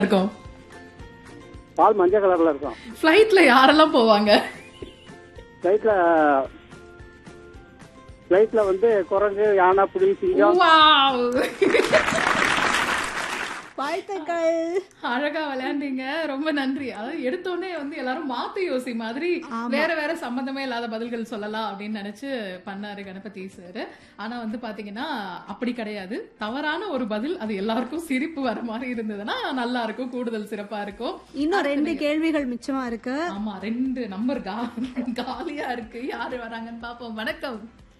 இருக்கும் பால் மஞ்சள் கலர்ல இருக்கும் ஃபிளைட்ல யாரெல்லாம் போவாங்க ஃபிளைட்ல ஃபிளைட்ல வந்து குரங்கு யானை புலி சிங்கம் Wow. வாழ்த்துக்கள் அழகா விளையாண்டீங்க ரொம்ப நன்றி அதாவது எடுத்தோடனே வந்து எல்லாரும் மாத்து யோசி மாதிரி வேற வேற சம்பந்தமே இல்லாத பதில்கள் சொல்லலாம் அப்படின்னு நினைச்சு பண்ணாரு கணபதி சார் ஆனா வந்து பாத்தீங்கன்னா அப்படி கிடையாது தவறான ஒரு பதில் அது எல்லாருக்கும் சிரிப்பு வர மாதிரி இருந்ததுன்னா நல்லா இருக்கும் கூடுதல் சிறப்பா இருக்கும் இன்னும் ரெண்டு கேள்விகள் மிச்சமா இருக்கு ஆமா ரெண்டு நம்பர் கா காலியா இருக்கு யாரு வராங்கன்னு பாப்போம் வணக்கம்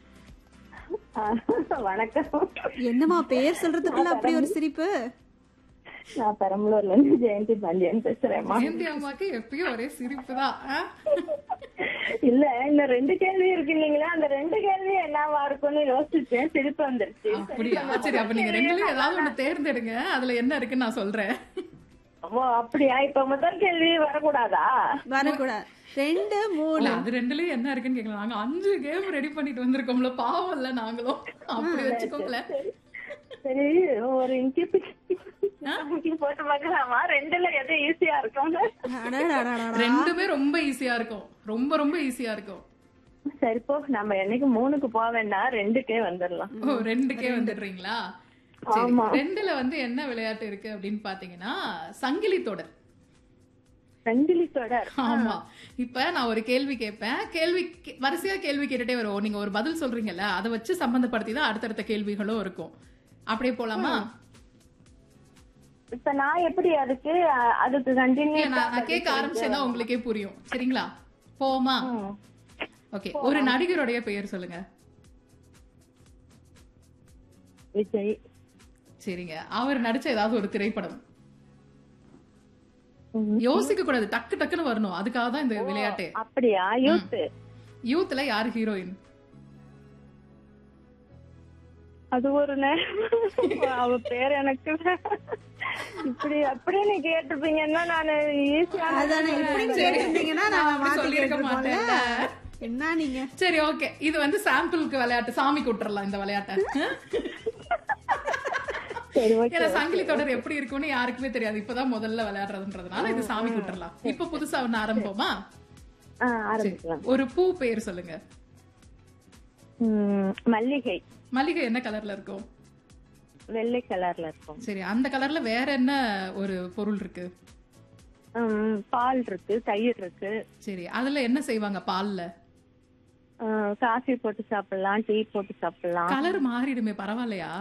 வணக்கம் என்னமா பெயர் சொல்றதுக்குள்ள அப்படி ஒரு சிரிப்பு நான் பெரம்பலூர்ல இருந்து ஜெயந்தி பாண்டியன் பேசுறேன்மா ஜெயந்தி அம்மாக்கு எப்பயும் ஒரே சிரிப்பு தான் இல்ல இந்த ரெண்டு கேள்வி இருக்கு இல்லீங்களா அந்த ரெண்டு கேள்வி என்னவா இருக்கும்னு யோசிச்சேன் திருப்பி வந்துருச்சு அப்படியா சரி அப்ப நீங்க ரெண்டுலயும் ஏதாவது ஒண்ணு தேர்ந்தெடுங்க அதுல என்ன இருக்குன்னு நான் சொல்றேன் ஓ அப்படியா இப்ப முதல் கேள்வி வரக்கூடாதா வரக்கூடாது ரெண்டு மூணு இல்ல அது ரெண்டுலயும் என்ன இருக்குன்னு கேக்கலாம் நாங்க அஞ்சு கேம் ரெடி பண்ணிட்டு வந்திருக்கோம்ல பாவம் இல்ல நாங்களும் அப்படி வச்சுக்கோங்களேன் சரி ஒரு இன்ச்சி போட்டு பார்க்கலாமா ரெண்டுல எது ஈஸியா இருக்கும் அடடடடடா. ரெண்டுமே ரொம்ப ஈஸியா இருக்கும் ரொம்ப ரொம்ப ஈஸியா இருக்கும் சரி போ நம்ம என்னைக்கு மூணுக்கு போக வேண்டாம் ரெண்டுக்கே வந்துடலாம் ஓ ரெண்டுக்கே வந்துடுறீங்களா சரி ரெண்டுல வந்து என்ன விளையாட்டு இருக்கு அப்படின்னு பாத்தீங்கன்னா சங்கிலி தொடர் சங்கிலி தொடர் ஆமா இப்ப நான் ஒரு கேள்வி கேட்பேன் கேள்வி கே- வரிசையா கேள்வி கேட்டுட்டே வரும் நீங்க ஒரு பதில் சொல்றீங்கல்ல அதை வச்சு சம்பந்தப்படுத்தி தான் அடுத்தடுத்த கேள்விகளும் இருக்கும் அப்படியே போலாமா இப்ப நான் எப்படி அதுக்கு அ- அதுக்கு கண்டினியூ இல்ல, நான் நான் கேட்க ஆரம்பிச்சேன்னா உங்களுக்கே புரியும் சரிங்களா போமா ஓகே ஒரு நடிகருடைய பெயர் சொல்லுங்க விஜய் சரிங்க அவர் நடிச்ச ஏதாவது ஒரு திரைப்படம் யோசிக்க கூடாது டக்கு டக்குன்னு வரணும் அதுக்காக தான் இந்த விளையாட்டு அப்படியா யூத் யூத்ல யாரு ஹீரோயின் அது ஒரு நேரம் அவ பேர் எனக்கு இப்படி அப்படியே நீ கேட்டிருப்பீங்கன்னா நானு ஈஸியா அதானே இப்படி கேட்டிருந்தீங்கன்னா நான் அப்படி மாத்தி சொல்லியிருக்க கேட்டிருப்போம்ல. மாட்டேன்ல. என்ன நீங்க சரி ஓகே இது வந்து சாம்பிளுக்கு விளையாட்டு சாமி கூட்டுறலாம் இந்த விளையாட்டை சரி ஓகே ஏன்னா சங்கிலி தொடர் எப்படி இருக்கும்னு யாருக்குமே தெரியாது இப்பதான் முதல்ல விளையாடுறதுன்றதுனால இது சாமி கூட்டுறலாம் இப்ப புதுசா ஒண்ணு ஆரம்பிப்போமா ஆ, ஆரம்பிக்கலாம் ஒரு பூ பேர் சொல்லுங்க ம், மல்லிகை மல்லிகை என்ன கலர்ல இருக்கும் வெள்ளை கலர்ல இருக்கும் சரி அந்த கலர்ல வேற என்ன ஒரு பொருள் இருக்கு ம், பால் இருக்கு தயிர் இருக்கு சரி அதுல என்ன செய்வாங்க பால்ல ஆ, காஃபி போட்டு சாப்பிடலாம் டீ போட்டு சாப்பிடலாம் கலர் மாறிடுமே பரவாயில்லையா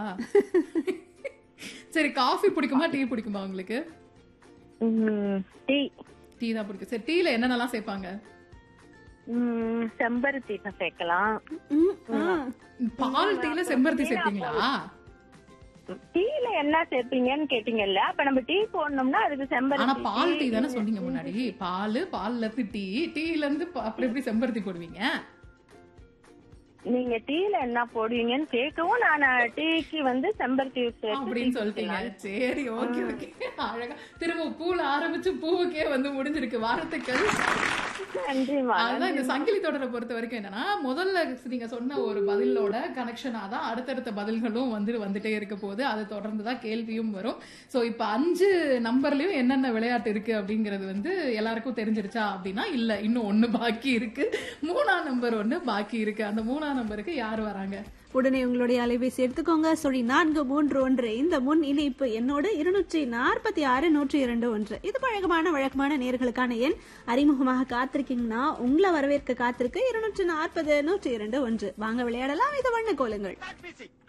சரி காஃபி பிடிக்குமா டீ பிடிக்குமா உங்களுக்கு ம், டீ டீ தான் பிடிக்கும் சரி டீல என்னென்னலாம் சேர்ப்பாங்க ம், செம்பருத்தி சேர்க்கலாம் ம், ஆ. பால் டீல செம்பருத்தி சேர்ப்பீங்களா டீல என்ன சேர்ப்பீங்கன்னு கேட்டீங்கல்ல அப்ப நம்ம டீ போடணும்னா அதுக்கு ஆனா செம்பருத்தி பால் டீ தானே சொன்னீங்க முன்னாடி பால் பால்ல இருந்து டீ டீல இருந்து ப- அப்படி எப்படி செம்பருத்தி போடுவீங்க நீங்க டீல என்ன போடுவீங்கன்னு கேட்கவும் நான் டீக்கு வந்து செம்பருத்தி சேர்த்து அப்படின்னு சொல்லிட்டீங்க சரி ஓகே ஓகே அழகா திரும்ப பூல ஆரம்பிச்சு பூவுக்கே வந்து முடிஞ்சிருக்கு வாழ்த்துக்கள் நன்றிமா அதுதான் இந்த சங்கிலி தொடரை பொறுத்த வரைக்கும் என்னன்னா முதல்ல நீங்க சொன்ன ஒரு பதிலோட கனெக்ஷனா தான் அடுத்தடுத்த பதில்களும் வந்து வந்துட்டே இருக்க போகுது அது தொடர்ந்து தான் கேள்வியும் வரும் சோ இப்ப அஞ்சு நம்பர்லயும் என்னென்ன விளையாட்டு இருக்கு அப்படிங்கிறது வந்து எல்லாருக்கும் தெரிஞ்சிருச்சா அப்படின்னா இல்ல இன்னும் ஒண்ணு பாக்கி இருக்கு மூணாம் நம்பர் ஒண்ணு பாக்கி இருக்கு அந்த மூணாம் நம்பருக்கு யார் வராங்க உடனே உங்களுடைய அலைபேசி எடுத்துக்கோங்க சொல்லி நான்கு மூன்று ஒன்று இந்த முன் இணைப்பு என்னோடு இருநூற்றி நாற்பத்தி ஆறு நூற்றி இரண்டு ஒன்று இது பழக்கமான வழக்கமான நேர்களுக்கான எண் அறிமுகமாக காத்திருக்கீங்கன்னா உங்களை வரவேற்க காத்திருக்கு இருநூற்றி நாற்பது நூற்றி இரண்டு ஒன்று வாங்க விளையாடலாம் இது வண்ண கோலுங்கள்